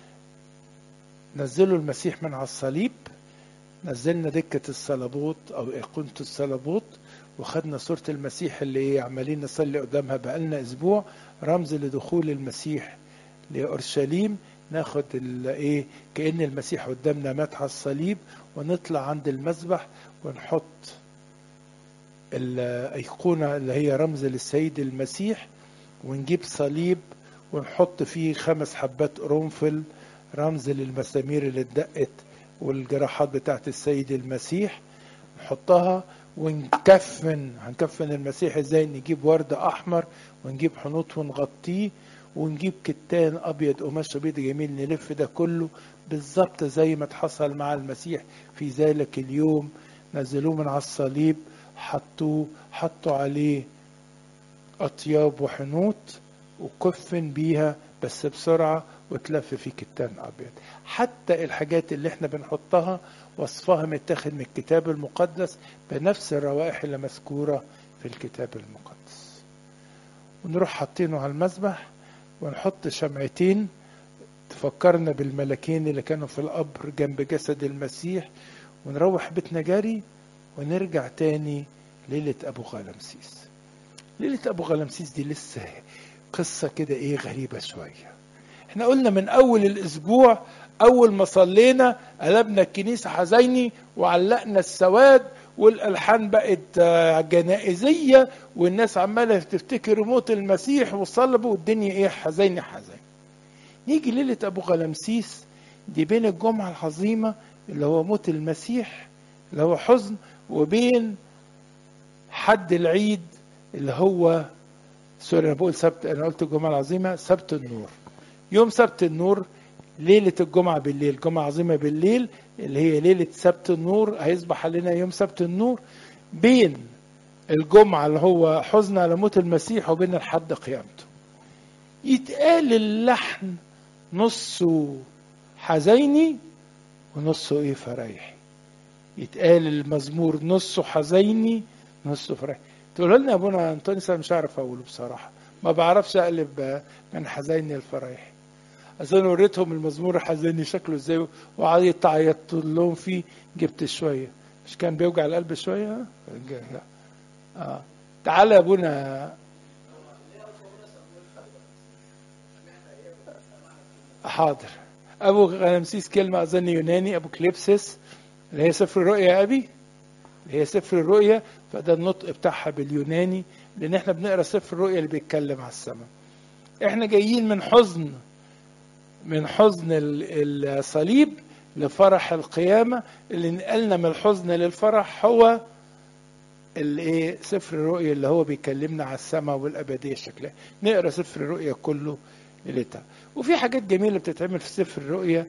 نزلوا المسيح من على الصليب نزلنا دكة الصلبوت أو أيقونة الصلبوت وخدنا صورة المسيح اللي إيه عمالين نصلي قدامها بقالنا أسبوع رمز لدخول المسيح لأورشليم ناخد ايه كأن المسيح قدامنا مات على الصليب ونطلع عند المذبح ونحط الأيقونة اللي هي رمز للسيد المسيح ونجيب صليب ونحط فيه خمس حبات قرنفل رمز للمسامير اللي اتدقت والجراحات بتاعت السيد المسيح نحطها ونكفن هنكفن المسيح ازاي نجيب ورد احمر ونجيب حنوط ونغطيه ونجيب كتان ابيض قماش ابيض جميل نلف ده كله بالظبط زي ما اتحصل مع المسيح في ذلك اليوم نزلوه من على الصليب حطوه حطوا عليه اطياب وحنوط وكفن بيها بس بسرعه وتلف في كتان ابيض حتى الحاجات اللي احنا بنحطها وصفها متاخد من الكتاب المقدس بنفس الروائح اللي مذكوره في الكتاب المقدس ونروح حاطينه على المذبح ونحط شمعتين تفكرنا بالملكين اللي كانوا في القبر جنب جسد المسيح ونروح بيتنا جري ونرجع تاني ليلة أبو غلمسيس ليلة أبو غلمسيس دي لسه قصة كده إيه غريبة شوية احنا قلنا من أول الأسبوع أول ما صلينا قلبنا الكنيسة حزيني وعلقنا السواد والالحان بقت جنائزيه والناس عماله تفتكر موت المسيح والصلب والدنيا ايه حزين حزين نيجي ليله ابو غلمسيس دي بين الجمعه العظيمه اللي هو موت المسيح اللي هو حزن وبين حد العيد اللي هو سوري انا بقول سبت انا قلت الجمعه العظيمه سبت النور يوم سبت النور ليلة الجمعة بالليل جمعة عظيمة بالليل اللي هي ليلة سبت النور هيصبح علينا يوم سبت النور بين الجمعة اللي هو حزن على موت المسيح وبين الحد قيامته يتقال اللحن نصه حزيني ونصه ايه فريحي يتقال المزمور نصه حزيني نصه فريحي تقولوا لنا يا ابونا انطونيوس انا مش عارف اقوله بصراحه ما بعرفش اقلب من حزيني لفريحي اصل وريتهم المزمور الحزيني شكله ازاي وقعدت تعيط لهم فيه جبت شويه مش كان بيوجع القلب شويه لا اه تعالى يا ابونا حاضر ابو غنمسيس كلمه اظن يوناني ابو كليبسس اللي هي سفر الرؤيا يا ابي اللي هي سفر الرؤيا فده النطق بتاعها باليوناني لان احنا بنقرا سفر الرؤيا اللي بيتكلم على السماء احنا جايين من حزن من حزن الصليب لفرح القيامة اللي نقلنا من الحزن للفرح هو الايه سفر الرؤيا اللي هو بيكلمنا على السماء والابديه شكلها نقرا سفر الرؤيا كله ليلتها وفي حاجات جميله بتتعمل في سفر الرؤيا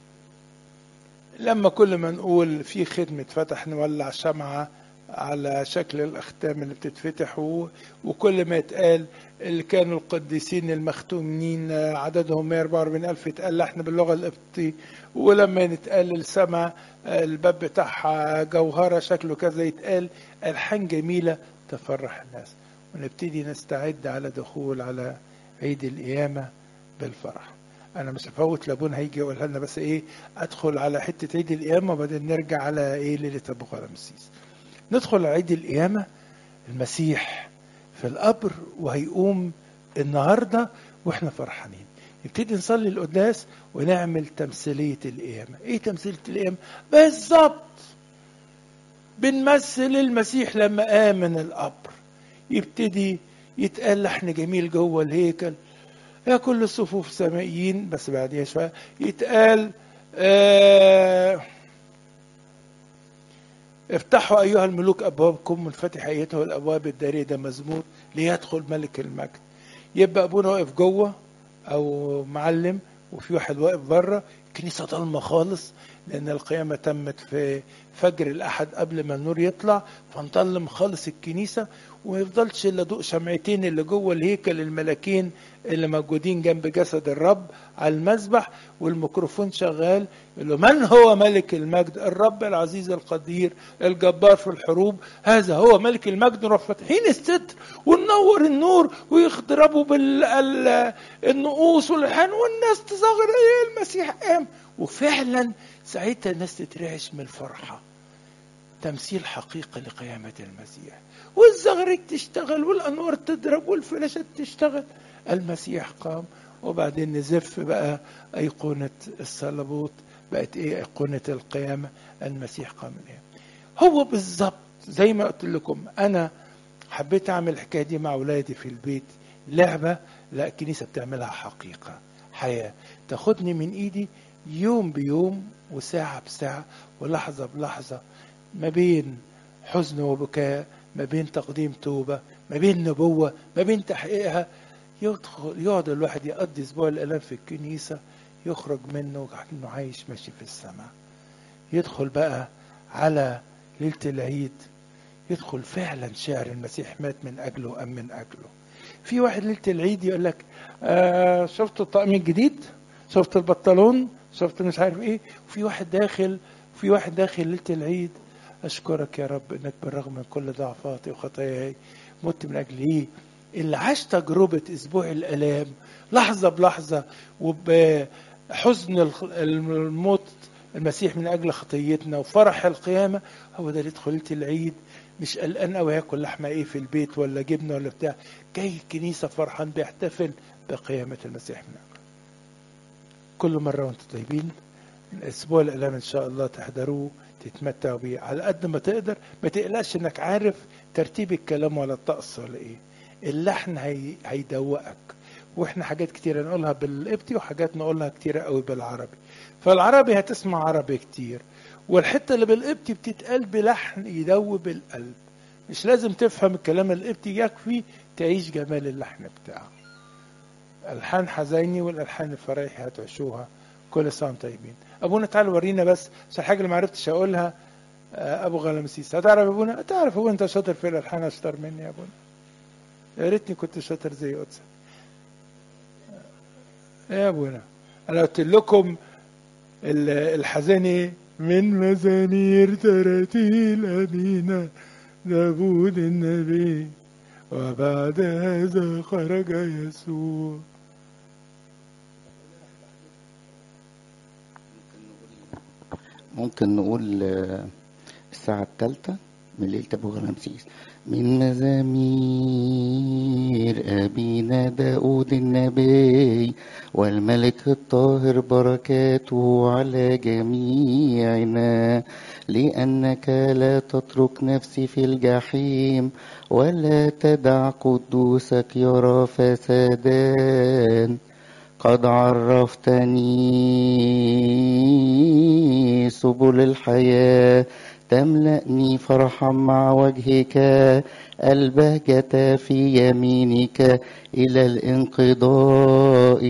لما كل ما نقول في خدمه فتح نولع شمعه على شكل الأختام اللي بتتفتح وكل ما يتقال اللي كانوا القديسين المختومين عددهم 144 ألف يتقال احنا باللغة القبطي ولما نتقال السماء الباب بتاعها جوهرة شكله كذا يتقال ألحان جميلة تفرح الناس ونبتدي نستعد على دخول على عيد القيامة بالفرح انا مش هفوت لابون هيجي يقولها لنا بس ايه ادخل على حته عيد القيامه وبعدين نرجع على ايه ليله ابو غرامسيس ندخل عيد القيامة المسيح في القبر وهيقوم النهاردة واحنا فرحانين نبتدي نصلي القداس ونعمل تمثيلية القيامة ايه تمثيلية القيامة بالظبط بنمثل المسيح لما قام من القبر يبتدي يتقال لحن جميل جوه الهيكل يا كل الصفوف سمائيين بس بعديها شوية يتقال آه افتحوا أيها الملوك أبوابكم منفتح أيتها الأبواب الدارية ده مزمور ليدخل ملك المجد يبقى أبونا واقف جوه أو معلم وفي واحد واقف بره الكنيسة ضلمة خالص لأن القيامة تمت في فجر الأحد قبل ما النور يطلع فنضلم خالص الكنيسة وما يفضلش إلا ضوء شمعتين اللي جوه الهيكل الملاكين اللي موجودين جنب جسد الرب على المذبح والميكروفون شغال يقول له من هو ملك المجد الرب العزيز القدير الجبار في الحروب هذا هو ملك المجد نروح فاتحين الستر وننور النور ويضربوا بالنقوص والحان والناس تصغر ايه المسيح قام وفعلا ساعتها الناس تترعش من الفرحه تمثيل حقيقي لقيامة المسيح والزغرك تشتغل والأنوار تضرب والفلاشات تشتغل المسيح قام وبعدين نزف بقى أيقونة الصلبوت بقت إيه أيقونة القيامة المسيح قام من إيه هو بالظبط زي ما قلت لكم أنا حبيت أعمل الحكاية دي مع أولادي في البيت لعبة لا الكنيسة بتعملها حقيقة حياة تاخدني من إيدي يوم بيوم وساعة بساعة ولحظة بلحظة ما بين حزن وبكاء ما بين تقديم توبة ما بين نبوة ما بين تحقيقها يدخل يقعد الواحد يقضي اسبوع الالام في الكنيسه يخرج منه كانه عايش ماشي في السماء يدخل بقى على ليله العيد يدخل فعلا شعر المسيح مات من اجله ام من اجله في واحد ليله العيد يقول لك آه شفت الطقم الجديد شفت البنطلون شفت مش عارف ايه وفي واحد داخل في واحد داخل ليله العيد اشكرك يا رب انك بالرغم من كل ضعفاتي وخطاياي مت من اجل ايه اللي عاش تجربة أسبوع الآلام لحظة بلحظة وبحزن الموت المسيح من أجل خطيتنا وفرح القيامة هو ده اللي دخلت العيد مش قلقان قوي هاكل لحمة ايه في البيت ولا جبنة ولا بتاع جاي الكنيسة فرحان بيحتفل بقيامة المسيح من أجل كل مرة وانتم طيبين الأسبوع الآلام إن شاء الله تحضروه تتمتعوا بيه على قد ما تقدر ما تقلقش انك عارف ترتيب الكلام ولا الطقس ولا ايه اللحن هي... هيدوقك واحنا حاجات كتيرة نقولها بالقبطي وحاجات نقولها كتيرة قوي بالعربي فالعربي هتسمع عربي كتير والحتة اللي بالقبطي بتتقال بلحن يدوب القلب مش لازم تفهم الكلام القبطي يكفي تعيش جمال اللحن بتاعه الحان حزيني والالحان الفرايحي هتعيشوها كل سنه وانتم طيبين ابونا تعال ورينا بس عشان حاجه اللي ما عرفتش اقولها ابو غلامسيس هتعرف يا ابونا تعرف ابونا انت شاطر في الالحان اشطر مني يا ابونا يا ريتني كنت شاطر زي قدسك يا ابونا انا قلت لكم الحزاني من مزامير تراتيل أبينا داود النبي وبعد هذا خرج يسوع ممكن نقول الساعة الثالثة من ليلة أبو غرامسيس من مزامير أبينا داود النبي والملك الطاهر بركاته على جميعنا لأنك لا تترك نفسي في الجحيم ولا تدع قدوسك يرى فسادان قد عرفتني سبل الحياة تملأني فرحا مع وجهك البهجة في يمينك إلى الانقضاء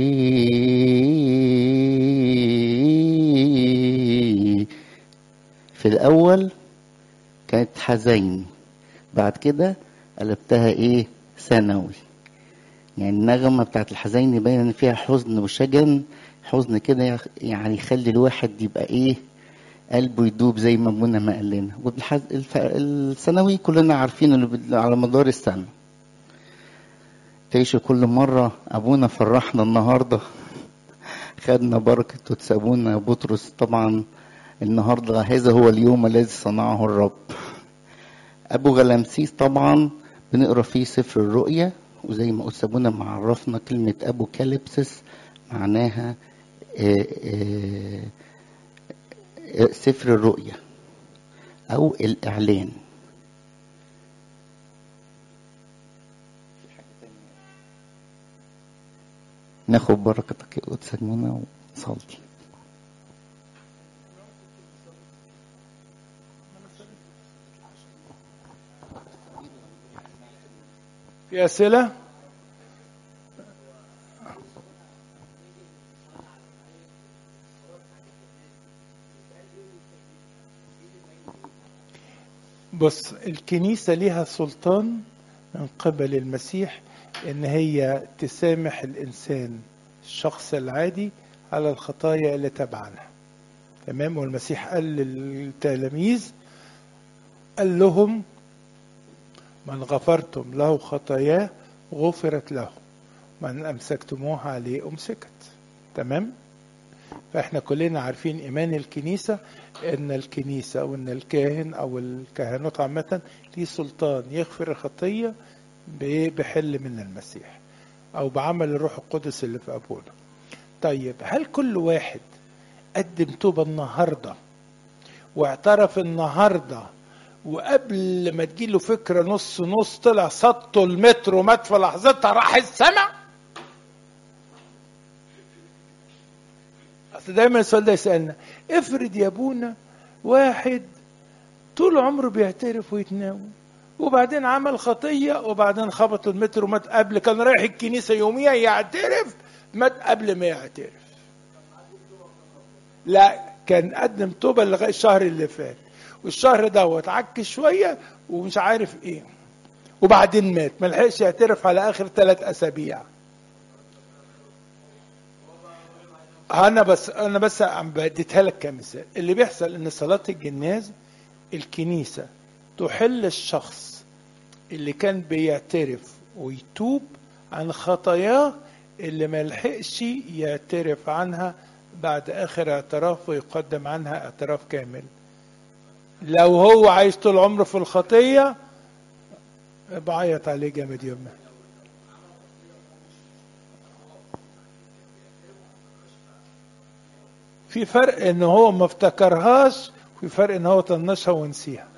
في الأول كانت حزين بعد كده قلبتها إيه ثانوي يعني النغمة بتاعت الحزين باين إن فيها حزن وشجن حزن كده يعني يخلي الواحد يبقى إيه قلبه يدوب زي ما ابونا ما قال لنا والثانوي كلنا عارفين اللي على مدار السنه تعيشوا كل مرة أبونا فرحنا النهاردة خدنا بركة وتسابونا بطرس طبعا النهاردة هذا هو اليوم الذي صنعه الرب أبو غلامسيس طبعا بنقرا فيه سفر الرؤيا وزي ما أستاذنا معرفنا كلمة أبو كاليبسس معناها آآ آآ سفر الرؤيا او الاعلان ناخد بركتك يا قدسك منى ونصلي في اسئله بص الكنيسة ليها سلطان من قبل المسيح ان هي تسامح الانسان الشخص العادي على الخطايا اللي تبعنا تمام والمسيح قال للتلاميذ قال لهم من غفرتم له خطاياه غفرت له من امسكتموها عليه امسكت تمام فاحنا كلنا عارفين ايمان الكنيسه ان الكنيسه وان الكاهن او الكهنوت عامه ليه سلطان يغفر الخطيه بحل من المسيح او بعمل الروح القدس اللي في ابونا طيب هل كل واحد قدم توبه النهارده واعترف النهارده وقبل ما تجيله فكره نص نص طلع سطه المتر ومات في لحظتها راح السماء اصل دايما السؤال ده يسالنا افرض يا ابونا واحد طول عمره بيعترف ويتناول وبعدين عمل خطيه وبعدين خبط المتر ومات قبل كان رايح الكنيسه يوميها يعترف مات قبل ما يعترف لا كان قدم توبه لغايه الشهر اللي فات والشهر دوت عك شويه ومش عارف ايه وبعدين مات ما لحقش يعترف على اخر ثلاث اسابيع انا بس انا بس عم بديتها لك كمثال اللي بيحصل ان صلاه الجناز الكنيسه تحل الشخص اللي كان بيعترف ويتوب عن خطاياه اللي ما لحقش يعترف عنها بعد اخر اعتراف ويقدم عنها اعتراف كامل لو هو عايش طول عمره في الخطيه بعيط عليه جامد يومها في فرق ان هو ما افتكرهاش وفي فرق ان هو طنشها ونسيها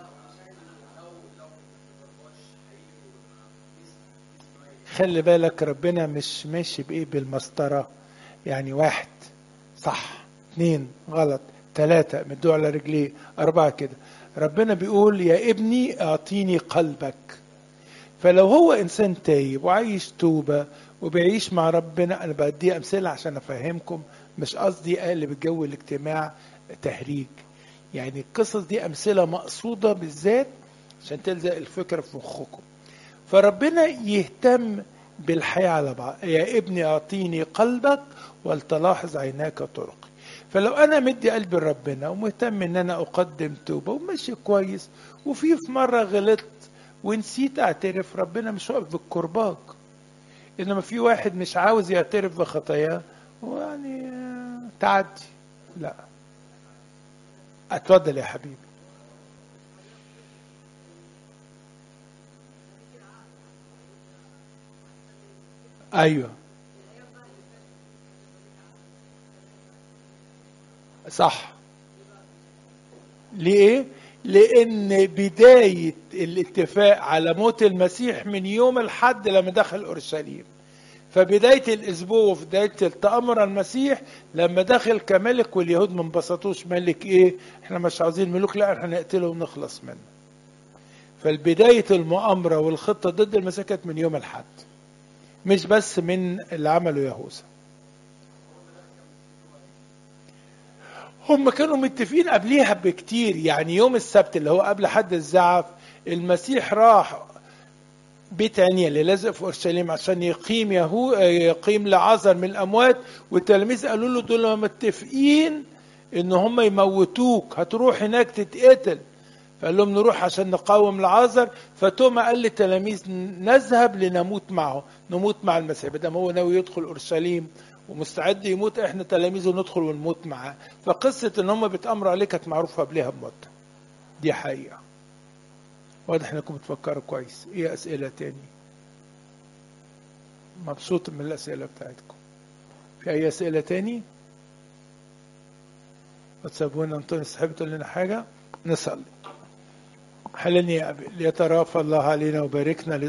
خلي بالك ربنا مش ماشي بايه بالمسطره يعني واحد صح اثنين غلط ثلاثة مدوا على رجليه أربعة كده ربنا بيقول يا ابني أعطيني قلبك فلو هو إنسان تايب وعايش توبة وبيعيش مع ربنا أنا بدي أمثلة عشان أفهمكم مش قصدي أقلب الجو الاجتماع تهريج يعني القصص دي أمثلة مقصودة بالذات عشان تلزق الفكرة في مخكم فربنا يهتم بالحياة على بعض يا ابني أعطيني قلبك ولتلاحظ عيناك طرقي فلو أنا مدي قلبي لربنا ومهتم إن أنا أقدم توبة وماشي كويس وفي في مرة غلطت ونسيت أعترف ربنا مش واقف بالكرباج إنما في واحد مش عاوز يعترف بخطاياه ويعني تعدي لا اتفضل يا حبيبي ايوه صح ليه لان بدايه الاتفاق على موت المسيح من يوم الحد لما دخل اورشليم فبداية الأسبوع وفي بداية تأمر المسيح لما دخل كملك واليهود ما انبسطوش ملك إيه؟ إحنا مش عاوزين ملوك لا إحنا نقتله ونخلص منه. فالبداية المؤامرة والخطة ضد المسيح كانت من يوم الحد. مش بس من اللي عمله يهوذا. هم كانوا متفقين قبليها بكتير يعني يوم السبت اللي هو قبل حد الزعف المسيح راح بيت عنيا اللي لازق في اورشليم عشان يقيم يهو يقيم لعازر من الاموات والتلاميذ قالوا له دول متفقين ان هم يموتوك هتروح هناك تتقتل فقال لهم نروح عشان نقاوم لعازر فتوما قال للتلاميذ نذهب لنموت معه نموت مع المسيح بدل هو ناوي يدخل اورشليم ومستعد يموت احنا تلاميذه ندخل ونموت معاه فقصه ان هم بيتامروا عليه كانت معروفه قبلها بمده دي حقيقه واضح انكم بتفكروا كويس ايه اسئله تاني مبسوط من الاسئله بتاعتكم في اي اسئله تاني وتسابونا انطونيوس تحب تقول لنا حاجه نصلي حلني ليترافى الله علينا وباركنا